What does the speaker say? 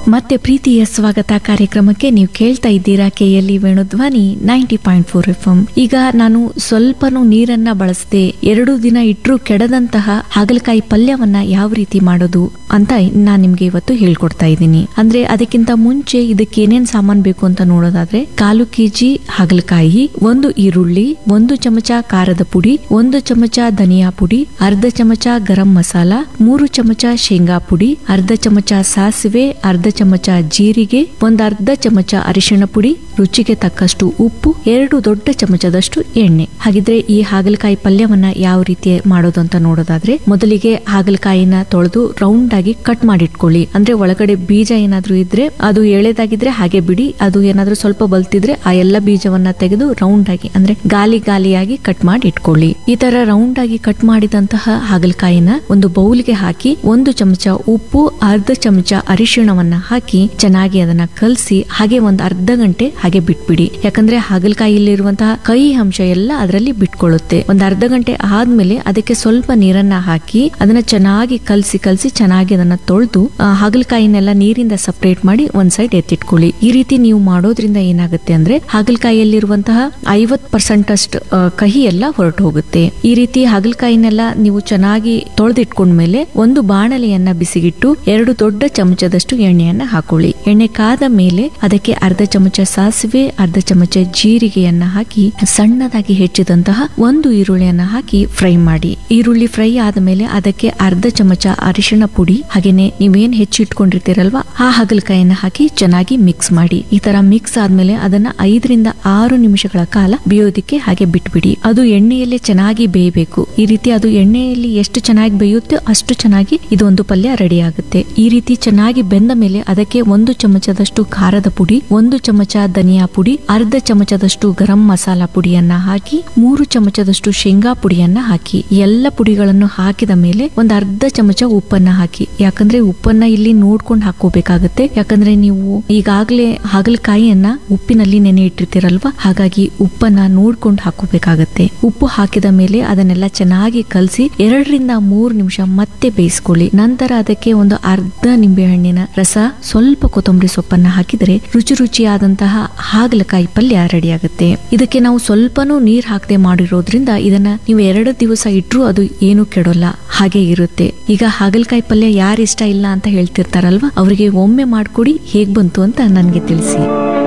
ಮತ್ತೆ ಪ್ರೀತಿಯ ಸ್ವಾಗತ ಕಾರ್ಯಕ್ರಮಕ್ಕೆ ನೀವು ಕೇಳ್ತಾ ಇದ್ದೀರಾ KLE Venudhwani ninety point four F ಈಗ ನಾನು ಸ್ವಲ್ಪನೂ ನೀರನ್ನ ಬಳಸದೆ ಎರಡು ದಿನ ಇಟ್ರು ಕೆಡದಂತಹ ಹಾಗಲಕಾಯಿ ಪಲ್ಯವನ್ನ ಯಾವ ರೀತಿ ಮಾಡೋದು ಅಂತ ನಾನ್ ನಿಮ್ಗೆ ಇವತ್ತು ಹೇಳ್ಕೊಡ್ತಾ ಇದ್ದೀನಿ ಅಂದ್ರೆ ಅದಕ್ಕಿಂತ ಮುಂಚೆ ಇದಕ್ಕೆ ಏನೇನ್ ಸಾಮಾನ್ ಬೇಕು ಅಂತ ನೋಡೋದಾದ್ರೆ ಕಾಲು ಕೆಜಿ ಹಾಗಲಕಾಯಿ ಒಂದು ಈರುಳ್ಳಿ ಒಂದು ಚಮಚ ಖಾರದ ಪುಡಿ ಒಂದು ಚಮಚ ಧನಿಯಾ ಪುಡಿ ಅರ್ಧ ಚಮಚ ಗರಂ ಮಸಾಲ ಮೂರು ಚಮಚ ಶೇಂಗಾ ಪುಡಿ ಅರ್ಧ ಚಮಚ ಸಾಸಿವೆ ಅರ್ಧ ಚಮಚ ಜೀರಿಗೆ ಒಂದ್ ಅರ್ಧ ಚಮಚ ಅರಿಶಿಣ ಪುಡಿ ರುಚಿಗೆ ತಕ್ಕಷ್ಟು ಉಪ್ಪು ಎರಡು ದೊಡ್ಡ ಚಮಚದಷ್ಟು ಎಣ್ಣೆ ಹಾಗಿದ್ರೆ ಈ ಹಾಗಲಕಾಯಿ ಪಲ್ಯವನ್ನ ಯಾವ ರೀತಿ ಮಾಡೋದು ಅಂತ ನೋಡೋದಾದ್ರೆ ಮೊದಲಿಗೆ ಹಾಗಲಕಾಯಿನ ತೊಳೆದು ರೌಂಡ್ ಆಗಿ ಕಟ್ ಮಾಡಿಟ್ಕೊಳ್ಳಿ ಅಂದ್ರೆ ಒಳಗಡೆ ಬೀಜ ಏನಾದ್ರೂ ಇದ್ರೆ ಅದು ಎಳೆದಾಗಿದ್ರೆ ಹಾಗೆ ಬಿಡಿ ಅದು ಏನಾದ್ರೂ ಸ್ವಲ್ಪ ಬಲ್ತಿದ್ರೆ ಆ ಎಲ್ಲ ಬೀಜವನ್ನ ತೆಗೆದು ರೌಂಡ್ ಆಗಿ ಅಂದ್ರೆ ಗಾಲಿ ಗಾಲಿಯಾಗಿ ಕಟ್ ಮಾಡಿ ಇಟ್ಕೊಳ್ಳಿ ಈ ತರ ರೌಂಡ್ ಆಗಿ ಕಟ್ ಮಾಡಿದಂತಹ ಹಾಗಲಕಾಯಿನ ಒಂದು ಬೌಲ್ಗೆ ಹಾಕಿ ಒಂದು ಚಮಚ ಉಪ್ಪು ಅರ್ಧ ಚಮಚ ಅರಿಶಿಣವನ್ನ ಹಾಕಿ ಚೆನ್ನಾಗಿ ಅದನ್ನ ಕಲಸಿ ಹಾಗೆ ಒಂದ್ ಅರ್ಧ ಗಂಟೆ ಹಾಗೆ ಬಿಟ್ಬಿಡಿ ಯಾಕಂದ್ರೆ ಹಾಗಲಕಾಯಿಲಿರುವಂತಹ ಕೈ ಅಂಶ ಎಲ್ಲ ಅದರಲ್ಲಿ ಬಿಟ್ಕೊಳ್ಳುತ್ತೆ ಒಂದ್ ಅರ್ಧ ಗಂಟೆ ಆದ್ಮೇಲೆ ಅದಕ್ಕೆ ಸ್ವಲ್ಪ ನೀರನ್ನ ಹಾಕಿ ಅದನ್ನ ಚೆನ್ನಾಗಿ ಕಲಸಿ ಕಲಸಿ ಚೆನ್ನಾಗಿ ಅದನ್ನ ತೊಳೆದು ಹಾಗಲಕಾಯಿನೆಲ್ಲ ನೀರಿಂದ ಸಪರೇಟ್ ಮಾಡಿ ಒಂದ್ ಸೈಡ್ ಎತ್ತಿಟ್ಕೊಳ್ಳಿ ಈ ರೀತಿ ನೀವು ಮಾಡೋದ್ರಿಂದ ಏನಾಗುತ್ತೆ ಅಂದ್ರೆ ಹಾಗಲಕಾಯಿಯಲ್ಲಿರುವಂತಹ ಐವತ್ ಪರ್ಸೆಂಟ್ ಅಷ್ಟು ಆ, ಕಹಿ ಎಲ್ಲ ಹೊರಟು ಹೋಗುತ್ತೆ ಈ ರೀತಿ ಹಾಗಲಕಾಯಿನೆಲ್ಲ ನೀವು ಚೆನ್ನಾಗಿ ತೊಳೆದಿಟ್ಕೊಂಡ್ಮೇಲೆ ಒಂದು ಬಾಣಲೆಯನ್ನ ಬಿಸಿಗಿಟ್ಟು ಎರಡು ದೊಡ್ಡ ಚಮಚದಷ್ಟು ಎಣ್ಣೆಯನ್ನ ಹಾಕೊಳ್ಳಿ ಎಣ್ಣೆ ಕಾದ ಮೇಲೆ ಅದಕ್ಕೆ ಅರ್ಧ ಚಮಚ ಸಾಸಿವೆ ಅರ್ಧ ಚಮಚ ಜೀರಿಗೆಯನ್ನ ಹಾಕಿ ಸಣ್ಣದಾಗಿ ಹೆಚ್ಚಿದಂತಹ ಒಂದು ಈರುಳ್ಳಿಯನ್ನ ಹಾಕಿ ಫ್ರೈ ಮಾಡಿ ಈರುಳ್ಳಿ ಫ್ರೈ ಆದ್ಮೇಲೆ ಅದಕ್ಕೆ ಅರ್ಧ ಚಮಚ ಅರಿಶಿಣ ಪುಡಿ ಹಾಗೇನೆ ನೀವೇನ್ ಹೆಚ್ಚಿಟ್ಕೊಂಡಿರ್ತೀರಲ್ವಾ ಆ ಹಾಗಲಕಾಯಿಯನ್ನ ಹಾಕಿ ಚೆನ್ನಾಗಿ ಮಿಕ್ಸ್ ಮಾಡಿ ಈ ತರ ಮಿಕ್ಸ್ ಆದ್ಮೇಲೆ ಅದನ್ನ ಐದರಿಂದ ಆರು ನಿಮಿಷಗಳ ಕಾಲ ಬೇಯೋದಿಕ್ಕೆ ಹಾಗೆ ಬಿಟ್ಬಿಡಿ ಅದು ಎಣ್ಣೆಯಲ್ಲಿ ಚೆನ್ನಾಗಿ ಬೇಯಬೇಕು ಈ ರೀತಿ ಅದು ಎಣ್ಣೆಯಲ್ಲಿ ಎಷ್ಟು ಚೆನ್ನಾಗಿ ಬೇಯುತ್ತೋ ಅಷ್ಟು ಚೆನ್ನಾಗಿ ಇದೊಂದು ಪಲ್ಯ ರೆಡಿ ಆಗುತ್ತೆ ಈ ರೀತಿ ಚೆನ್ನಾಗಿ ಬೆಂದ ಮೇಲೆ ಅದಕ್ಕೆ ಒಂದು ಚಮಚದಷ್ಟು ಖಾರದ ಪುಡಿ ಒಂದು ಚಮಚ ಧನಿಯಾ ಪುಡಿ ಅರ್ಧ ಚಮಚದಷ್ಟು ಗರಂ ಮಸಾಲ ಪುಡಿಯನ್ನ ಹಾಕಿ ಮೂರು ಚಮಚದಷ್ಟು ಶೇಂಗಾ ಪುಡಿಯನ್ನ ಹಾಕಿ ಎಲ್ಲ ಪುಡಿಗಳನ್ನು ಹಾಕಿದ ಮೇಲೆ ಒಂದು ಅರ್ಧ ಚಮಚ ಉಪ್ಪನ್ನ ಹಾಕಿ ಯಾಕಂದ್ರೆ ಉಪ್ಪನ್ನ ಇಲ್ಲಿ ನೋಡ್ಕೊಂಡು ಹಾಕೋಬೇಕಾಗತ್ತೆ ಯಾಕಂದ್ರೆ ನೀವು ಈಗಾಗಲೇ ಹಾಗಲಕಾಯಿಯನ್ನ ಉಪ್ಪಿನಲ್ಲಿ ನೆನೆ ಇಟ್ಟಿರ್ತೀರಲ್ವಾ ಹಾಗಾಗಿ ಉಪ್ಪನ್ನ ನೋಡ್ಕೊಂಡು ಹಾಕೋಬೇಕಾಗತ್ತೆ ಉಪ್ಪು ಹಾಕಿದ ಮೇಲೆ ಅದನ್ನೆಲ್ಲ ಚೆನ್ನಾಗಿ ಕಲಸಿ ಎರಡರಿಂದ ಮೂರು ನಿಮಿಷ ಮತ್ತೆ ಬೇಯಿಸ್ಕೊಳ್ಳಿ ನಂತರ ಅದಕ್ಕೆ ಒಂದು ಅರ್ಧ ನಿಂಬೆಹಣ್ಣಿನ ರಸ ಸ್ವಲ್ಪ ಕೊತ್ತಂಬರಿ ಸೊಪ್ಪನ್ನ ಹಾಕಿದರೆ ರುಚಿ ರುಚಿಯಾದಂತಹ ಹಾಗಲಕಾಯಿ ಪಲ್ಯ ರೆಡಿ ಆಗುತ್ತೆ ಇದಕ್ಕೆ ನಾವು ಸ್ವಲ್ಪನೂ ನೀರ್ ಹಾಕದೆ ಮಾಡಿರೋದ್ರಿಂದ ಇದನ್ನ ನೀವು ಎರಡು ದಿವಸ ಇಟ್ರು ಅದು ಏನು ಕೆಡೋಲ್ಲ ಹಾಗೆ ಇರುತ್ತೆ ಈಗ ಹಾಗಲಕಾಯಿ ಪಲ್ಯ ಯಾರು ಇಷ್ಟ ಇಲ್ಲ ಅಂತ ಹೇಳ್ತಿರ್ತಾರಲ್ವಾ ಅವರಿಗೆ ಒಮ್ಮೆ ಮಾಡ್ಕೊಡಿ ಹೇಗ್ ಬಂತು ಅಂತ ನನ್ಗೆ ತಿಳಿಸಿ